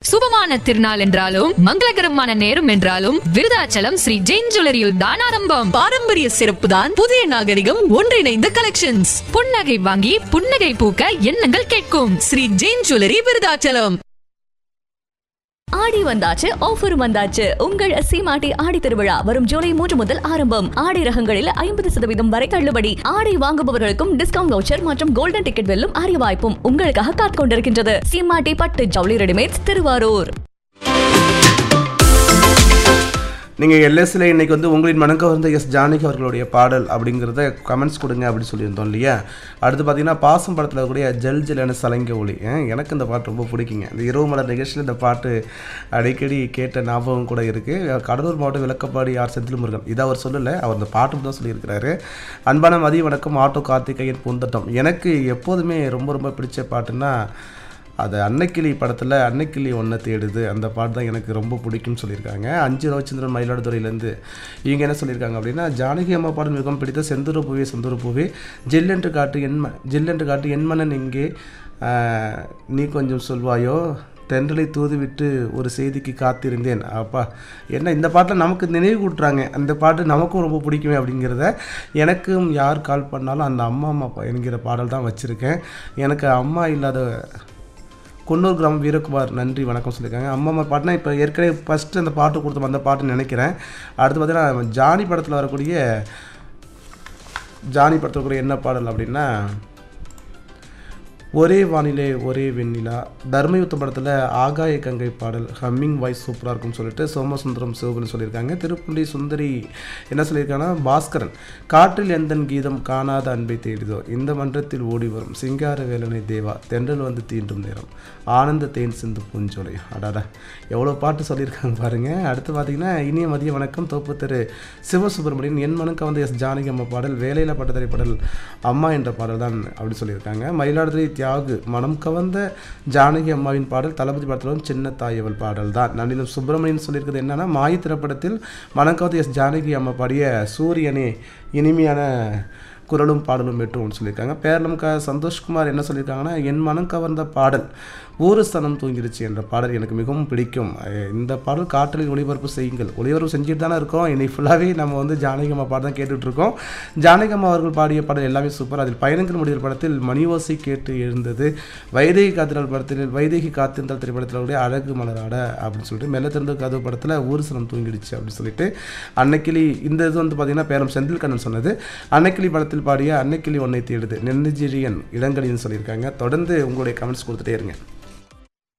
சுபமான திருநாள் என்றாலும் மங்களகரமான நேரம் என்றாலும் விருதாச்சலம் ஸ்ரீ ஜெயின் ஜுவல்லரியில் தான் ஆரம்பம் பாரம்பரிய சிறப்புதான் புதிய நாகரிகம் ஒன்றிணைந்த கலெக்ஷன்ஸ் புன்னகை வாங்கி புன்னகை பூக்க எண்ணங்கள் கேட்கும் ஸ்ரீ ஜெயின் ஜுவல்லரி விருதாச்சலம் ஆடி வந்தாச்சு ஆஃபர் வந்தாச்சு உங்கள் சீமாட்டி ஆடி திருவிழா வரும் ஜூலை மூன்று முதல் ஆரம்பம் ஆடை ரகங்களில் ஐம்பது சதவீதம் வரை தள்ளுபடி ஆடை வாங்குபவர்களுக்கும் டிஸ்கவுண்ட் வவுச்சர் மற்றும் கோல்டன் டிக்கெட் வெல்லும் அரிய வாய்ப்பும் உங்களுக்காக காத்துக் கொண்டிருக்கின்றது சீமாட்டி பட்டு ஜவுளி ரெடிமேட்ஸ் திருவாரூர் நீங்கள் எல்எஸ்ல இன்னைக்கு வந்து உங்களின் மனக்கவர்ந்த எஸ் ஜானகி அவர்களுடைய பாடல் அப்படிங்கிறத கமெண்ட்ஸ் கொடுங்க அப்படின்னு சொல்லியிருந்தோம் இல்லையா அடுத்து பார்த்தீங்கன்னா பாசம் படத்தில் கூடிய ஜல் ஜில்னு சலங்க ஒளி ஏன், எனக்கு இந்த பாட்டு ரொம்ப பிடிக்குங்க இந்த இரவு மலர் நிகழ்ச்சியில் இந்த பாட்டு அடிக்கடி கேட்ட ஞாபகம் கூட இருக்குது கடலூர் மாவட்டம் விளக்கப்பாடி ஆர் செந்தில் முருகன் இதை அவர் சொல்லலை அவர் இந்த பாட்டு தான் சொல்லியிருக்கிறாரு அன்பான மதிய வணக்கம் ஆட்டோ கார்த்திகையன் பூந்தட்டம் எனக்கு எப்போதுமே ரொம்ப ரொம்ப பிடிச்ச பாட்டுன்னா அது அன்னைக்கிளி படத்தில் அன்னைக்கிளி ஒன்றை தேடுது அந்த பாட்டு தான் எனக்கு ரொம்ப பிடிக்கும்னு சொல்லியிருக்காங்க அஞ்சு ரவிச்சந்திரன் மயிலாடுதுறையிலேருந்து இவங்க என்ன சொல்லியிருக்காங்க அப்படின்னா ஜானகி அம்மா பாடல் மிகவும் பிடித்த செந்தூர பூவே செந்தூர பூவே ஜில்லென்று காட்டு என் ம ஜில்லென்று காட்டு என் மன்னன் எங்கே ஆஹ், நீ கொஞ்சம் சொல்வாயோ தென்றலை தூதுவிட்டு ஒரு செய்திக்கு காத்திருந்தேன் அப்பா என்ன இந்த பாட்டில் நமக்கு நினைவு கூட்டுறாங்க அந்த பாட்டு நமக்கும் ரொம்ப பிடிக்குமே அப்படிங்கிறத எனக்கும் யார் கால் பண்ணாலும் அந்த அம்மா அம்மா பா- என்கிற பாடல் தான் வச்சுருக்கேன் எனக்கு அம்மா இல்லாத குன்னூர் கிராமம் வீரகுமார் நன்றி வணக்கம் சொல்லியிருக்காங்க அம்மா அம்மா பாட்டுனா இப்போ ஏற்கனவே ஃபஸ்ட்டு அந்த பாட்டு கொடுத்தோம் அந்த பாட்டுன்னு நினைக்கிறேன் அடுத்து பார்த்தீங்கன்னா ஜானி படத்தில் வரக்கூடிய ஜானி படத்தில் வரக்கூடிய என்ன பாடல் அப்படின்னா ஒரே வானிலை ஒரே வெண்ணிலா தர்மயுத்தம் படத்தில் ஆகாய கங்கை பாடல் ஹம்மிங் வாய்ஸ் சூப்பராக இருக்கும்னு சொல்லிட்டு சோமசுந்தரம் சிவகுன்னு சொல்லியிருக்காங்க திருப்புண்டி சுந்தரி என்ன சொல்லியிருக்காங்கன்னா பாஸ்கரன் காற்றில் எந்தன் கீதம் காணாத அன்பை தேடிதோ இந்த மன்றத்தில் ஓடி வரும் சிங்கார வேலனை தேவா தென்றல் வந்து தீண்டும் நேரம் ஆனந்த தேன் சிந்து பூஞ்சோலை அடாடா எவ்வளோ பாட்டு சொல்லியிருக்காங்க பாருங்க அடுத்து பார்த்தீங்கன்னா இனிய மதிய வணக்கம் தோப்பு திரு சிவசுப்பிரமணியன் என் மனுக்க வந்து எஸ் ஜானகி அம்மா பாடல் வேலையில் பட்ட திரைப்பாடல் அம்மா என்ற பாடல் தான் அப்படி சொல்லியிருக்காங்க மயிலாடுதுறை தியாகு மனம் கவர்ந்த ஜானகி அம்மாவின் பாடல் தளபதி படத்திலும் சின்ன தாயவள் பாடல் தான் நன்னிலும் சுப்பிரமணியன் சொல்லியிருக்கிறது என்னன்னா மாயி திரைப்படத்தில் மனம் கவர்ந்த எஸ் ஜானகி அம்மா பாடிய சூரியனே இனிமையான குரலும் பாடலும் பெற்றோம்னு சொல்லியிருக்காங்க பேரலம் க சந்தோஷ்குமார் என்ன சொல்லியிருக்காங்கன்னா என் மனம் கவர்ந்த பாடல் ஊரு ஸ்தனம் தூங்கிருச்சு என்ற பாடல் எனக்கு மிகவும் பிடிக்கும் அஹ் இந்த பாடல் காற்றலில் ஒளிபரப்பு செய்யுங்கள் ஒளிபரப்பு செஞ்சுட்டு தானே இருக்கோம் இன்னைக்கு ஃபுல்லாகவே நம்ம வந்து ஜானகியம்மா பாடம் தான் கேட்டுட்டு இருக்கோம் ஜானகியம்மா அவர்கள் பாடிய பாடல் எல்லாமே சூப்பர் அதில் பயணங்கள் முடிவு படத்தில் மணி ஓசை கேட்டு எழுந்தது வைதேகி காத்திரல் படத்தில் வைதேகி காத்திருந்தால் திரைப்படத்தில் உடைய அழகு மலராட அப்படின்னு சொல்லிட்டு மெல்ல திறந்த கதவு படத்தில் ஊர் சனம் தூங்கிடுச்சு அப்படின்னு சொல்லிட்டு அன்னைக்கிளி இந்த இது வந்து பார்த்தீங்கன்னா பேரம் செந்தில் கண்ணன் சொன்னது அன்னைக்கிளி படத்தில் பாடிய அன்னைக்கிளி ஒன்னை தேடுது நென்னஜிரியன் இடங்களின்னு சொல்லியிருக்காங்க தொடர்ந்து உங்களுடைய கமெண்ட்ஸ் கொடுத்துட்டே இருங்க